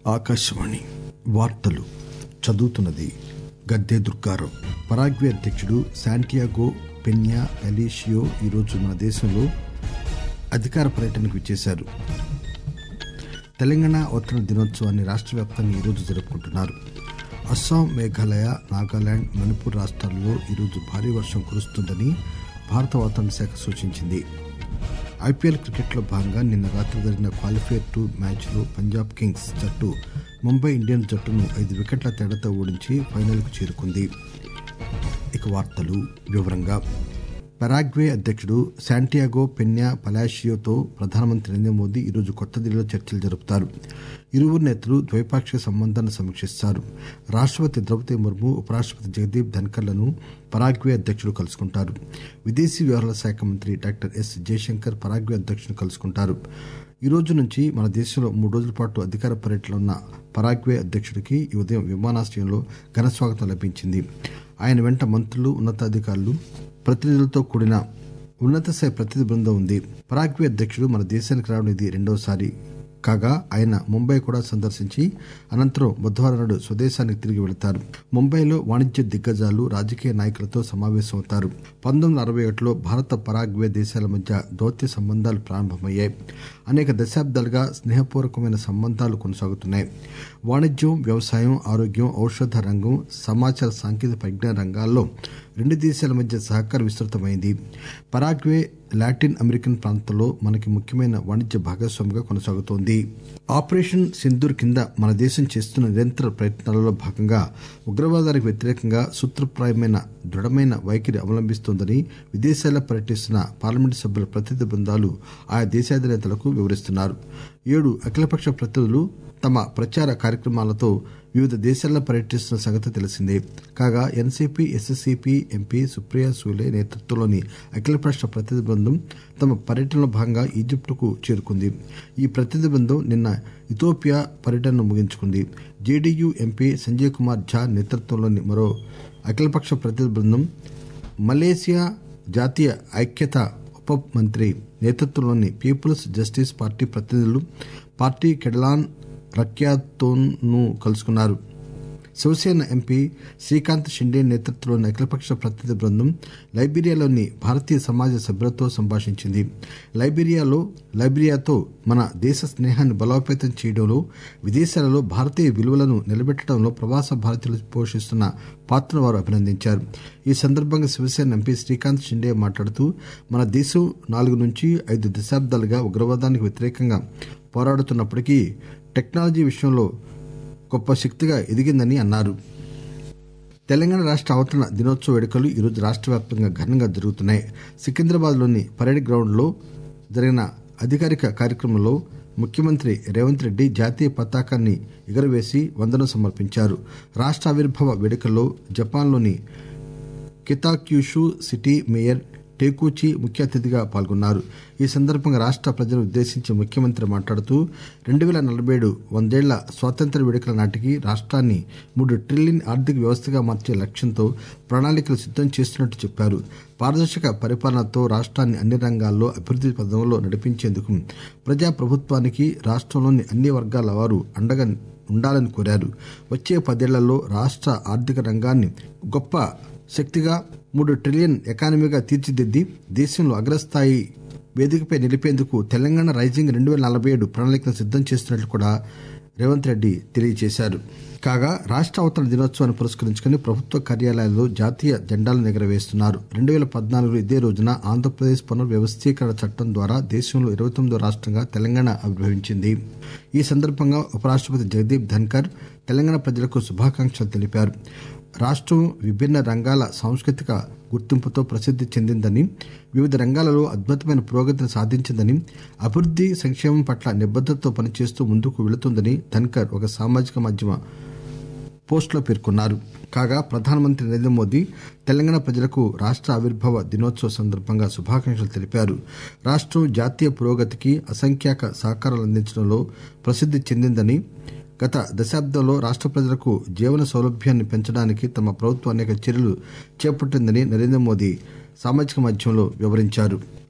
ఆకాశవాణి వార్తలు చదువుతున్నది గద్దె దుర్గారావు పరాగ్వే అధ్యక్షుడు శాంటియాగో పెన్యా అలీషియో ఈరోజు మన దేశంలో అధికార పర్యటనకు విచ్చేశారు తెలంగాణ అవతరణ దినోత్సవాన్ని రాష్ట్ర వ్యాప్తంగా ఈరోజు జరుపుకుంటున్నారు అస్సాం మేఘాలయ నాగాలాండ్ మణిపూర్ రాష్ట్రాల్లో ఈరోజు భారీ వర్షం కురుస్తుందని భారత వాతావరణ శాఖ సూచించింది ఐపీఎల్ క్రికెట్లో భాగంగా నిన్న రాత్రి జరిగిన క్వాలిఫైర్ టూ మ్యాచ్లో పంజాబ్ కింగ్స్ జట్టు ముంబై ఇండియన్స్ జట్టును ఐదు వికెట్ల తేడాతో ఓడించి ఫైనల్కు చేరుకుంది ఇక వార్తలు వివరంగా పరాగ్వే అధ్యక్షుడు శాంటియాగో పెన్యా పలాషియోతో ప్రధానమంత్రి నరేంద్ర మోదీ ఈరోజు కొత్త ఢిల్లీలో చర్చలు జరుపుతారు ఇరువురు నేతలు ద్వైపాక్షిక సంబంధాలను సమీక్షిస్తారు రాష్టపతి ద్రౌపది ముర్ము ఉపరాష్టపతి జగదీప్ ధన్కర్లను పరాగ్వే అధ్యక్షుడు కలుసుకుంటారు విదేశీ వ్యవహారాల శాఖ మంత్రి డాక్టర్ ఎస్ జయశంకర్ పరాగ్వే అధ్యక్షుడు కలుసుకుంటారు ఈ రోజు నుంచి మన దేశంలో మూడు రోజుల పాటు అధికార పర్యటనలో ఉన్న పరాగ్వే అధ్యక్షుడికి ఈ ఉదయం విమానాశ్రయంలో ఘన స్వాగతం లభించింది ఆయన వెంట మంత్రులు ఉన్నతాధికారులు ప్రతినిధులతో కూడిన ఉన్నత స్థాయి ప్రతినిధి బృందం ఉంది పరాగ్వే అధ్యక్షుడు మన దేశానికి రావడం ఇది రెండవసారి కాగా ఆయన ముంబై కూడా సందర్శించి అనంతరం బుధవారం నాడు స్వదేశానికి తిరిగి వెళతారు ముంబైలో వాణిజ్య దిగ్గజాలు రాజకీయ నాయకులతో సమావేశమవుతారు పంతొమ్మిది వందల అరవై ఒకటిలో భారత పరాగ్వే దేశాల మధ్య దౌత్య సంబంధాలు ప్రారంభమయ్యాయి అనేక దశాబ్దాలుగా స్నేహపూర్వకమైన సంబంధాలు కొనసాగుతున్నాయి వాణిజ్యం వ్యవసాయం ఆరోగ్యం ఔషధ రంగం సమాచార సాంకేతిక పరిజ్ఞాన రంగాల్లో రెండు దేశాల మధ్య సహకారం విస్తృతమైంది పరాగ్వే లాటిన్ అమెరికన్ ప్రాంతంలో మనకి ముఖ్యమైన వాణిజ్య భాగస్వామిగా కొనసాగుతోంది ఆపరేషన్ సింధూర్ కింద మన దేశం చేస్తున్న నిరంతర ప్రయత్నాలలో భాగంగా ఉగ్రవాదానికి వ్యతిరేకంగా సూత్రప్రాయమైన దృఢమైన వైఖరి అవలంబిస్తోందని విదేశాల్లో పర్యటిస్తున్న పార్లమెంటు సభ్యుల ప్రతినిధి బృందాలు ఆయా దేశాధినేతలకు వివరిస్తున్నారు ఏడు అఖిలపక్ష ప్రతినిధులు తమ ప్రచార కార్యక్రమాలతో వివిధ దేశాల్లో పర్యటిస్తున్న సంగతి తెలిసిందే కాగా ఎన్సీపీ ఎస్ఎస్సీపీ ఎంపీ సుప్రియా సూలే నేతృత్వంలోని అఖిలపక్ష ప్రతినిధి బృందం తమ పర్యటనలో భాగంగా ఈజిప్టుకు చేరుకుంది ఈ ప్రతినిధి బృందం నిన్న ఇథోపియా పర్యటనను ముగించుకుంది జేడీయూ ఎంపీ సంజయ్ కుమార్ ఝా నేతృత్వంలోని మరో అఖిలపక్ష ప్రతినిధి బృందం మలేసియా జాతీయ ఐక్యత ఉప మంత్రి నేతృత్వంలోని పీపుల్స్ జస్టిస్ పార్టీ ప్రతినిధులు పార్టీ కెడలాన్ రక్యాతోను కలుసుకున్నారు శివసేన ఎంపీ శ్రీకాంత్ షిండే నేతృత్వంలోని అఖిలపక్ష ప్రతినిధి బృందం లైబీరియాలోని భారతీయ సమాజ సభ్యులతో సంభాషించింది లైబీరియాలో లైబీరియాతో మన దేశ స్నేహాన్ని బలోపేతం చేయడంలో విదేశాలలో భారతీయ విలువలను నిలబెట్టడంలో ప్రవాస భారతీయులు పోషిస్తున్న పాత్రను వారు అభినందించారు ఈ సందర్భంగా శివసేన ఎంపీ శ్రీకాంత్ షిండే మాట్లాడుతూ మన దేశం నాలుగు నుంచి ఐదు దశాబ్దాలుగా ఉగ్రవాదానికి వ్యతిరేకంగా పోరాడుతున్నప్పటికీ టెక్నాలజీ విషయంలో గొప్ప శక్తిగా ఎదిగిందని అన్నారు తెలంగాణ రాష్ట్ర అవతరణ దినోత్సవ వేడుకలు ఈరోజు రాష్ట్ర వ్యాప్తంగా ఘనంగా జరుగుతున్నాయి సికింద్రాబాద్లోని పరేడ్ గ్రౌండ్లో జరిగిన అధికారిక కార్యక్రమంలో ముఖ్యమంత్రి రేవంత్ రెడ్డి జాతీయ పతాకాన్ని ఎగురవేసి వందనం సమర్పించారు రాష్ట్ర ఆవిర్భావ వేడుకల్లో జపాన్లోని కితాక్యూషు సిటీ మేయర్ టేకూచి ముఖ్య అతిథిగా పాల్గొన్నారు ఈ సందర్భంగా రాష్ట్ర ప్రజలను ఉద్దేశించి ముఖ్యమంత్రి మాట్లాడుతూ రెండు వేల నలభై ఏడు వందేళ్ల స్వాతంత్ర వేడుకల నాటికి రాష్ట్రాన్ని మూడు ట్రిలియన్ ఆర్థిక వ్యవస్థగా మార్చే లక్ష్యంతో ప్రణాళికలు సిద్దం చేస్తున్నట్టు చెప్పారు పారదర్శక పరిపాలనతో రాష్ట్రాన్ని అన్ని రంగాల్లో అభివృద్ది పథంలో నడిపించేందుకు ప్రజా ప్రభుత్వానికి రాష్ట్రంలోని అన్ని వర్గాల వారు అండగా ఉండాలని కోరారు వచ్చే పదేళ్లలో రాష్ట్ర ఆర్థిక రంగాన్ని గొప్ప శక్తిగా మూడు ట్రిలియన్ ఎకానమీగా తీర్చిదిద్ది దేశంలో అగ్రస్థాయి వేదికపై నిలిపేందుకు తెలంగాణ రైజింగ్ రెండు వేల నలభై ఏడు ప్రణాళికను సిద్దం చేస్తున్నట్లు కూడా రేవంత్ రెడ్డి తెలియజేశారు కాగా రాష్ట్ర అవతరణ దినోత్సవాన్ని పురస్కరించుకుని ప్రభుత్వ కార్యాలయాల్లో జాతీయ జెండాలను ఎగరవేస్తున్నారు రెండు వేల పద్నాలుగులో ఇదే రోజున ఆంధ్రప్రదేశ్ పునర్వ్యవస్థీకరణ చట్టం ద్వారా దేశంలో ఇరవై తొమ్మిదో రాష్ట్రంగా తెలంగాణ ఆవిర్భవించింది ఈ సందర్భంగా ఉపరాష్టపతి జగదీప్ ధన్కర్ తెలంగాణ ప్రజలకు శుభాకాంక్షలు తెలిపారు రాష్ట్రం విభిన్న రంగాల సాంస్కృతిక గుర్తింపుతో ప్రసిద్ది చెందిందని వివిధ రంగాలలో అద్భుతమైన పురోగతిని సాధించిందని అభివృద్ది సంక్షేమం పట్ల నిబద్దతతో పనిచేస్తూ ముందుకు వెళుతుందని ధన్కర్ ఒక సామాజిక మాధ్యమ పోస్టులో పేర్కొన్నారు కాగా ప్రధానమంత్రి నరేంద్ర మోదీ తెలంగాణ ప్రజలకు రాష్ట్ర ఆవిర్భావ దినోత్సవ సందర్భంగా శుభాకాంక్షలు తెలిపారు రాష్ట్రం జాతీయ పురోగతికి అసంఖ్యాక సహకారాలు అందించడంలో ప్రసిద్ది చెందిందని గత దశాబ్దంలో రాష్ట్ర ప్రజలకు జీవన సౌలభ్యాన్ని పెంచడానికి తమ ప్రభుత్వం అనేక చర్యలు చేపట్టిందని నరేంద్ర మోదీ సామాజిక మాధ్యమంలో వివరించారు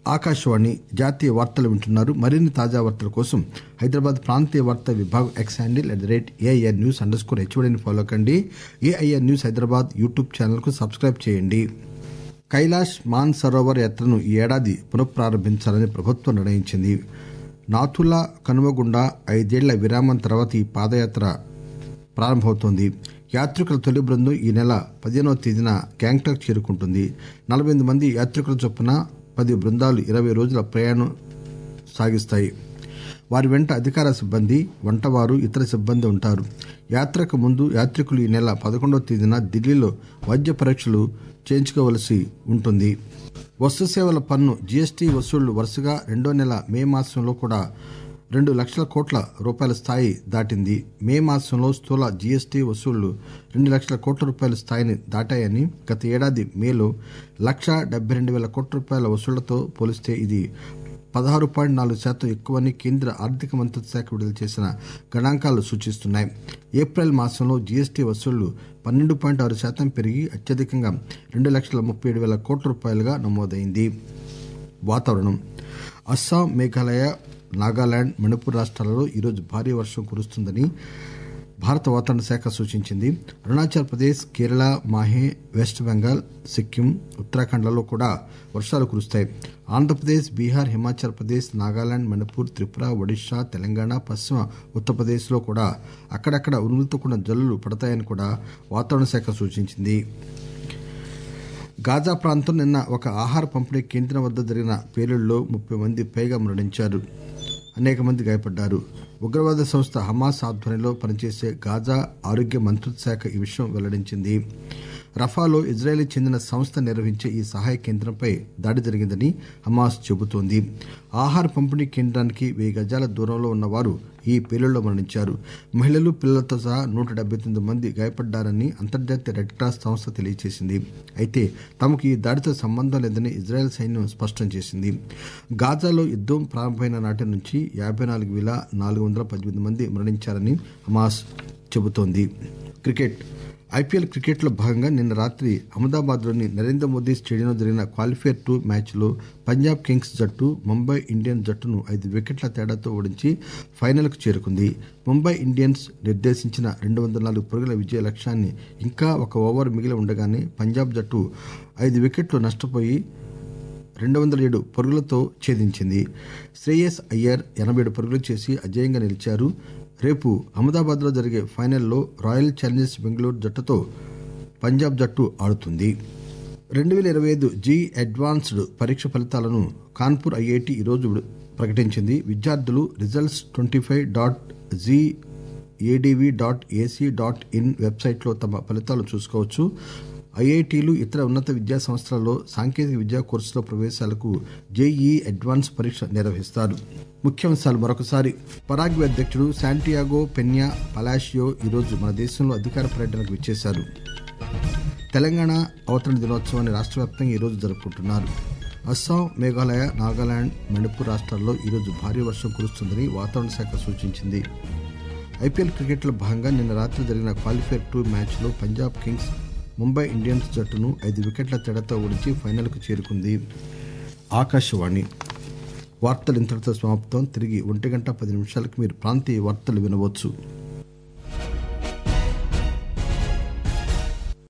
ఆకాశవాణి జాతీయ వార్తలు వింటున్నారు మరిన్ని తాజా వార్తల కోసం హైదరాబాద్ ప్రాంతీయ వార్తా విభాగం X handle at the rate AIR news underscore హెచ్వడిని ఫాలో కండి AIR news Hyderabad YouTube channel కు సబ్స్క్రైబ్ చేయండి కైలాష్ మాన్ సరోవర్ యాత్రను ఈ ఏడాది పునఃప్రారంభించాలని ప్రభుత్వం నిర్ణయించింది నాథులా కనుమ గుండా ఐదేళ్ల విరామం తర్వాత ఈ పాదయాత్ర ప్రారంభమవుతోంది యాత్రికుల తొలి బృందం ఈ నెల పదిహేనవ తేదీన గ్యాంగ్టాక్ చేరుకుంటుంది నలభై ఎనిమిది మంది యాత్రికుల చొప్పున పది బృందాలు ఇరవై రోజుల ప్రయాణం సాగిస్తాయి వారి వెంట అధికార సిబ్బంది వంటవారు ఇతర సిబ్బంది ఉంటారు యాత్రకు ముందు యాత్రికులు ఈ నెల పదకొండవ తేదీన ఢిల్లీలో వైద్య పరీక్షలు చేయించుకోవలసి ఉంటుంది వస్తు సేవల పన్ను జీఎస్టీ వసూళ్లు వరుసగా రెండో నెల మే మాసంలో కూడా రెండు లక్షల కోట్ల రూపాయల స్థాయి దాటింది మే మాసంలో స్థూల జీఎస్టీ వసూళ్లు రెండు లక్షల కోట్ల రూపాయల స్థాయిని దాటాయని గత ఏడాది మేలో లక్ష డెబ్బై రెండు వేల కోట్ల రూపాయల వసూళ్లతో పోలిస్తే ఇది పదహారు పాయింట్ నాలుగు శాతం ఎక్కువని కేంద్ర ఆర్థిక మంత్రిత్వ శాఖ విడుదల చేసిన గణాంకాలు సూచిస్తున్నాయి ఏప్రిల్ మాసంలో జీఎస్టీ వసూళ్లు పన్నెండు పాయింట్ ఆరు శాతం పెరిగి అత్యధికంగా రెండు లక్షల ముప్పై ఏడు వేల కోట్ల రూపాయలుగా నమోదైంది వాతావరణం అస్సాం మేఘాలయ నాగాలాండ్ మణిపూర్ రాష్ట్రాలలో ఈరోజు భారీ వర్షం కురుస్తుందని భారత వాతావరణ శాఖ సూచించింది అరుణాచల్ ప్రదేశ్ కేరళ మాహే వెస్ట్ బెంగాల్ సిక్కిం ఉత్తరాఖండ్లలో కూడా వర్షాలు కురుస్తాయి ఆంధ్రప్రదేశ్ బీహార్ హిమాచల్ ప్రదేశ్ నాగాలాండ్ మణిపూర్ త్రిపుర ఒడిశా తెలంగాణ పశ్చిమ ఉత్తరప్రదేశ్లో కూడా అక్కడక్కడ ఉరుములతో కూడిన జల్లులు పడతాయని కూడా వాతావరణ శాఖ సూచించింది గాజా ప్రాంతం నిన్న ఒక ఆహార పంపిణీ కేంద్రం వద్ద జరిగిన పేలుళ్లో ముప్పై మంది పైగా మరణించారు అనేక మంది గాయపడ్డారు ఉగ్రవాద సంస్థ హమాస్ ఆధ్వర్యంలో పనిచేసే గాజా ఆరోగ్య మంత్రిత్వ శాఖ ఈ విషయం వెల్లడించింది రఫాలో ఇజ్రాయెల్ చెందిన సంస్థ నిర్వహించే ఈ సహాయ కేంద్రంపై దాడి జరిగిందని హమాస్ చెబుతోంది ఆహార పంపిణీ కేంద్రానికి వెయ్యి గజాల దూరంలో ఉన్న వారు ఈ పేలుళ్లో మరణించారు మహిళలు పిల్లలతో సహా నూట డెబ్బై తొమ్మిది మంది గాయపడ్డారని అంతర్జాతీయ రెడ్ క్రాస్ సంస్థ తెలియజేసింది అయితే తమకు ఈ దాడితో సంబంధం లేదని ఇజ్రాయెల్ సైన్యం స్పష్టం చేసింది గాజాలో యుద్దం ప్రారంభమైన నాటి నుంచి యాభై నాలుగు వేల నాలుగు వందల పద్దెనిమిది మంది మరణించారని హమాస్ చెబుతోంది క్రికెట్ ఐపీఎల్ క్రికెట్లో భాగంగా నిన్న రాత్రి అహ్మదాబాద్లోని నరేంద్ర మోదీ స్టేడియంలో జరిగిన క్వాలిఫైర్ టూ మ్యాచ్లో పంజాబ్ కింగ్స్ జట్టు ముంబై ఇండియన్స్ జట్టును ఐదు వికెట్ల తేడాతో ఓడించి ఫైనల్కు చేరుకుంది ముంబై ఇండియన్స్ నిర్దేశించిన రెండు వందల నాలుగు పరుగుల విజయ లక్ష్యాన్ని ఇంకా ఒక ఓవర్ మిగిలి ఉండగానే పంజాబ్ జట్టు ఐదు వికెట్లు నష్టపోయి రెండు వందల ఏడు పరుగులతో ఛేదించింది శ్రేయస్ అయ్యర్ ఎనభై ఏడు పరుగులు చేసి అజేయంగా నిలిచారు రేపు అహ్మదాబాద్లో జరిగే ఫైనల్లో రాయల్ ఛాలెంజర్స్ బెంగళూరు జట్టుతో పంజాబ్ జట్టు ఆడుతుంది రెండు వేల ఇరవై ఐదు జీ అడ్వాన్స్డ్ పరీక్ష ఫలితాలను కాన్పూర్ ఐఐటి ఈరోజు ప్రకటించింది విద్యార్థులు results twenty five dot JEE ADV dot AC dot in వెబ్సైట్లో తమ ఫలితాలు చూసుకోవచ్చు ఐఐటీలు ఇతర ఉన్నత విద్యా సంస్థలలో సాంకేతిక విద్యా కోర్సులో ప్రవేశాలకు జేఈ అడ్వాన్స్ పరీక్ష నిర్వహిస్తారు ముఖ్యాంశాలు మరొకసారి పరాగ్వే అధ్యక్షుడు శాంటియాగో పెన్యా పలాషియో ఈరోజు మన దేశంలో అధికార పర్యటనకు విచ్చేశారు తెలంగాణ అవతరణ దినోత్సవాన్ని రాష్ట్ర వ్యాప్తంగా ఈరోజు జరుపుకుంటున్నారు అస్సాం మేఘాలయ నాగాలాండ్ మణిపూర్ రాష్ట్రాల్లో ఈరోజు భారీ వర్షం కురుస్తుందని వాతావరణ శాఖ సూచించింది ఐపీఎల్ క్రికెట్లో భాగంగా నిన్న రాత్రి జరిగిన క్వాలిఫైర్ టూ మ్యాచ్లో పంజాబ్ కింగ్స్ ముంబై ఇండియన్స్ జట్టును ఐదు వికెట్ల తేడాతో ఓడించి ఫైనల్కు చేరుకుంది ఆకాశవాణి వార్తలు ఇంతటితో సమాప్తం తిరిగి ఒంటి గంట పది నిమిషాలకు మీరు ప్రాంతీయ వార్తలు వినవచ్చు